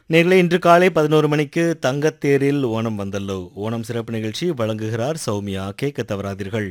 நேர்களே இன்று காலை பதினோரு மணிக்கு தங்கத்தேரில் ஓணம் வந்தல்லோ ஓணம் சிறப்பு நிகழ்ச்சி வழங்குகிறார் சௌமியா கேட்க தவறாதீர்கள்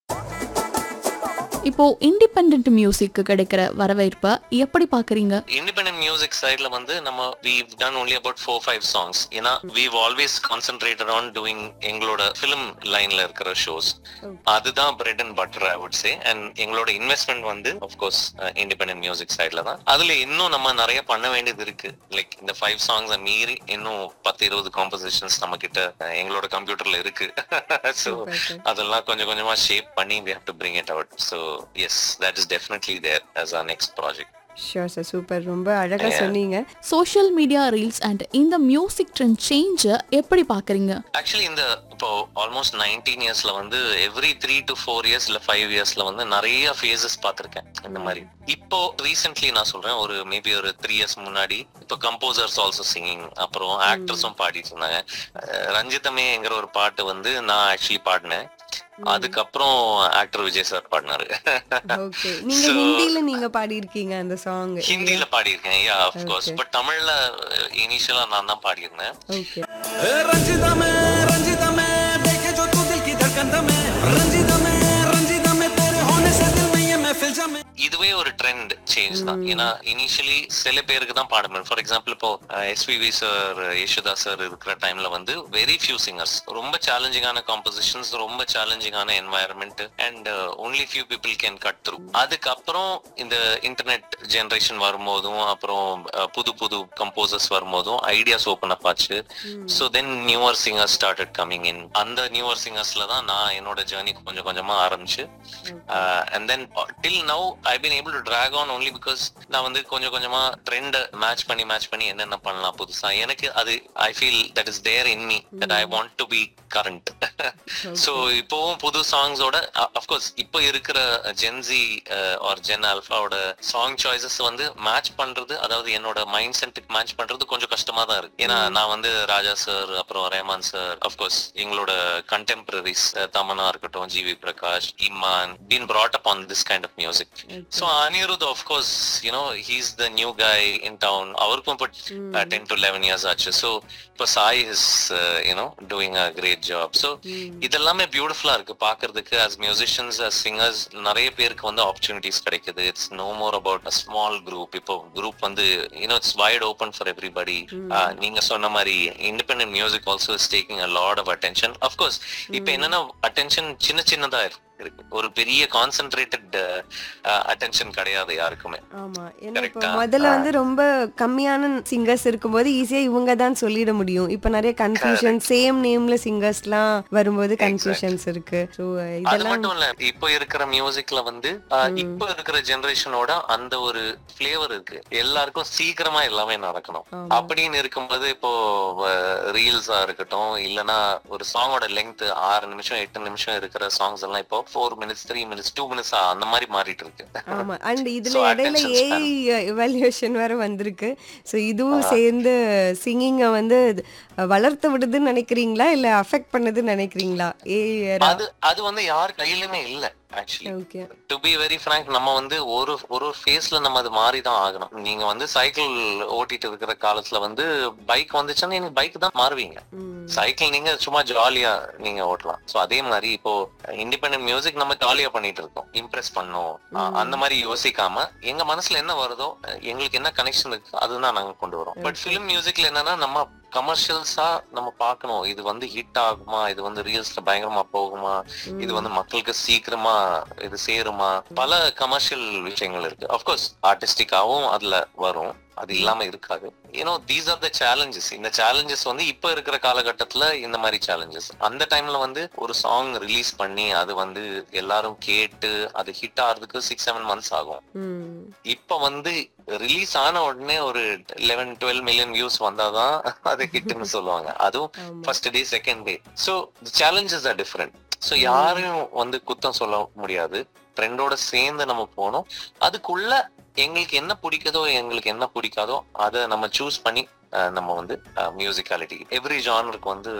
இப்போ இண்டிபெண்ட் மியூசிக்கு கிடைக்கிற வரவேற்பை எப்படி பாக்குறீங்க இண்டிபெண்டன்ட் மியூசிக் சைட்ல வந்து நம்ம we've done only about four five songs ஏன்னா we've always concentrated on doing எங்களோட ஃபிலிம் லைன்ல இருக்கிற ஷோஸ் அதுதான் bread and butter I would say and எங்களோட இன்வெஸ்ட்மெண்ட் வந்து கோர்ஸ் இண்டிபெண்டன்ட் மியூசிக் சைட்ல தான் அதுல இன்னும் நம்ம நிறைய பண்ண வேண்டியது இருக்கு லைக் இந்த ஃபைவ் சாங்ஸ் மீறி இன்னும் பத்து இருபது காம்போசிஷன்ஸ் நம்ம கிட்ட அஹ், எங்களோட கம்ப்யூட்டர்ல இருக்கு ஸோ அதெல்லாம் கொஞ்சம் கொஞ்சமா ஷேப் பண்ணி we have to bring it out so yes that is definitely there as our next project sure sir super ரொம்ப அழகா Yeah. சொன்னீங்க சோஷியல் மீடியா ரீல்ஸ் அண்ட் இந்த மியூசிக் ட்ரெண்ட் சேஞ்ச எப்படி பாக்குறீங்க ஆக்சுவலி இந்த இப்போ ஆல்மோஸ்ட் நைன்டீன் இயர்ஸ்ல வந்து every three to four years இல்ல ஃபைவ் இயர்ஸ்ல வந்து நிறைய ஃபேஸஸ் பார்த்திருக்கேன் இந்த மாதிரி இப்போ ரீசென்ட்லி நான் சொல்றேன் ஒரு மேபி ஒரு த்ரீ இயர்ஸ் முன்னாடி இப்போ கம்போசர்ஸ் ஆல்சோ சிங்கிங் அப்புறம் ஆக்டர்ஸும் பாடிட்டு இருந்தாங்க அஹ் ரஞ்சிதமேங்கிற ஒரு பாட்டு வந்து நான் ஆக்சுவலி பாடினேன் அதுக்கப்புறம் ஆக்டர் விஜய் சார் பாடினாரு ஓகே நீங்க So- ஹிந்தில நீங்க பாடி இருக்கீங்க அந்த சாங் ஹிந்தில பாடியிருக்கேன் யா கோர்ஸ் Okay. பட் தமிழ்ல இனிஷியலா நான் தான் பாடியிருந்தேன் ஓகே रंजिता में रंजिता में देखे जो तू दिल की धड़कन में रंजिता में रंजिता में तेरे होने से दिल में ये महफिल जमे இதுவே ஒரு ட்ரெண்ட் சேஞ்ச் தான் ஏன்னா இனிஷியலி சில பேருக்கு தான் பாட முடியும் ஃபார் எக்ஸாம்பிள் இப்போ எஸ்பிவி சார் யேசுதா சார் இருக்கிற டைம்ல வந்து வெரி ஃபியூ சிங்கர்ஸ் ரொம்ப சேலஞ்சிங்கான காம்போசிஷன்ஸ் ரொம்ப சேலஞ்சிங்கான environment and only few people can cut through அதுக்கப்புறம் இந்த இன்டர்நெட் ஜெனரேஷன் வரும்போதும் அப்புறம் அஹ், புது புது கம்போசர்ஸ் வரும்போதும் ஐடியாஸ் ஓப்பன் அப் ஆச்சு so then newer singers started coming in அந்த நியூவர் சிங்கர்ஸ்ல தான் நான் என்னோட ஜேர்னி கொஞ்சம் கொஞ்சமா ஆரம்பிச்சு and then till now I been able to track on only because நான் வந்து கொஞ்சம் கொஞ்சமா ட்ரெண்ட் மேட்ச் பண்ணி மேட்ச் பண்ணி என்னென்ன பண்ணலாம் புதுசா எனக்கு அது I feel that is there in me that I want to be current so இப்போவும் புது சாங்ஸோட அஃப்கோர்ஸ் இப்போ இருக்கிற ஜென்சி ஆர் ஜென் ஆல்ஃபாவோட சாங் சாய்ஸஸ் வந்து மேட்ச் பண்றது அதாவது என்னோட மைண்ட் செட்டுக்கு மேட்ச் பண்றது கொஞ்சம் கஷ்டமா தான் இருக்கு ஏன்னா நான் வந்து ராஜா சார் அப்புறம் ரேமான் சார் அஃப்கோர்ஸ் எங்களோட கண்டெம்பரரிஸ் தமனா இருக்கட்டும் GV Prakash Imman been brought up on this kind of music so anirudh of course you know he's the new guy in town அவருக்கும் இப்போ டென் டு லெவன் இயர்ஸ் ஆச்சு ஸோ இப்போ Sai is you know doing a great job so இதெல்லாமே பியூட்டிஃபுல்லா இருக்கு பாக்குறதுக்கு as musicians as singers நிறைய பேருக்கு வந்து ஆப்பர்ச்சுனிட்டிஸ் கிடைக்குது it's no more about a small group இப்போ குரூப் வந்து you know it's wide open for everybody நீங்க சொன்ன மாதிரி independent music also is taking a lot of attention of course இப்போ என்னன்னா அட்டென்ஷன் சின்ன சின்னதா இருக்கு இருக்கு ஒரு பெரிய கான்சென்ட்ரேட்டட் அட்டென்ஷன் கிடையாது யாருக்குமே ஆமா ஏன்னா இப்போ Correct ஆ? முதல்ல ஆ. வந்து ரொம்ப கம்மியான சிங்கர்ஸ் இருக்கும்போது ஈஸியா இவங்க தான் சொல்லிட முடியும் இப்போ நிறைய கன்ஃபியூஷன் சேம் நேம்ல சிங்கர்ஸ்லாம் வரும்போது கன்ஃபியூஷன்ஸ் இருக்கு ஸோ அது இதெல்லாம் மட்டும் இல்ல இப்போ இருக்கிற மியூசிக்ல வந்து ஆஹ், இப்போ இருக்கிற ஜெனரேஷனோட அந்த ஒரு ஃபிளேவர் இருக்கு எல்லாருக்கும் சீக்கிரமா எல்லாமே நடக்கணும் ஆமா. அப்படின்னு இருக்கும்போது இப்போ ரீல்ஸா இருக்கட்டும் இல்லனா ஒரு சாங்கோட லெங்த் ஆறு நிமிஷம் எட்டு நிமிஷம் இருக்கிற சாங்ஸ் எல்லாம் இப்போ four minutes three minutes two minutes அந்த மாதிரி மாறிட்டு இருக்கு ஆமா அண்ட் இதுல So, இடையில attention span. ஏஐ எவாலுவேஷன் வேற வந்திருக்கு ஸோ இதுவும் சேர்ந்து சிங்கிங்கை வந்து அஹ், வளர்த்து விடுதுன்னு நினைக்கிறீங்களா இல்ல அஃபெக்ட் பண்ணுதுன்னு நினைக்கிறீங்களா ஏஐ அது அது வந்து யார் கையிலுமே இல்ல actually okay to be very frank நம்ம வந்து ஒரு ஒரு ஃபேஸ்ல நம்ம அது மாறி தான் ஆகணும் நீங்க வந்து சைக்கிள் ஓட்டிட்டு இருக்கிற காலத்துல வந்து பைக் வந்துச்சுன்னா நீங்க பைக் தான் மாறுவீங்க சைக்கிள் நீங்க சும்மா ஜாலியா நீங்க ஓட்டலாம் சோ அதே மாதிரி இப்போ இண்டிபெண்டன்ட் மியூசிக் நம்ம ஜாலியா பண்ணிட்டு இருக்கோம் இம்ப்ரெஸ் பண்ணோம் அ- அந்த மாதிரி யோசிக்காம எங்க மனசுல என்ன வருதோ எங்களுக்கு என்ன கனெக்ஷன் இருக்கு அதுதான் நாங்க கொண்டு வரோம் பட் ஃபிலிம் மியூசிக்ல என்னன்னா நம்ம கமர்ஷியல்ஸா நம்ம பார்க்கணும் இது வந்து ஹிட் ஆகுமா இது வந்து ரீல்ஸ்ல பயங்கரமா போகுமா இது வந்து மக்களுக்கு சீக்கிரமா இது சேருமா பல கமர்ஷியல் விஷயங்கள் இருக்கு அஃப்கோர்ஸ் ஆர்டிஸ்டிக்காவும் அதுல வரும் அது இல்லாம இருக்காது ஏன்னோ தீஸ் ஆர் த சேலஞ்சஸ் இந்த சேலஞ்சஸ் வந்து இப்ப இருக்கிற காலகட்டத்துல இந்த மாதிரி சேலஞ்சஸ் அந்த டைம்ல வந்து ஒரு சாங் ரிலீஸ் பண்ணி அது வந்து எல்லாரும் கேட்டு அது ஹிட் ஆகிறதுக்கு சிக்ஸ் செவன் மந்த்ஸ் ஆகும் இப்ப வந்து ரிலீஸ் ஆன உடனே ஒரு லெவன் டுவெல் மில்லியன் வியூஸ் வந்தாதான் அது ஹிட்னு சொல்லுவாங்க அதுவும் ஆமா. First day second day so challenges are different so யாரையும் வந்து குத்தம் சொல்ல முடியாது ட்ரெண்டோட சேர்ந்து நம்ம போனோம் அதுக்குள்ள எங்களுக்கு என்ன பிடிக்குதோ எங்களுக்கு என்ன பிடிக்காதோ அதை நம்ம சூஸ் பண்ணி அஹ், நம்ம வந்து மியூசிக்காலிட்டி எவ்ரி ஜானருக்கு வந்து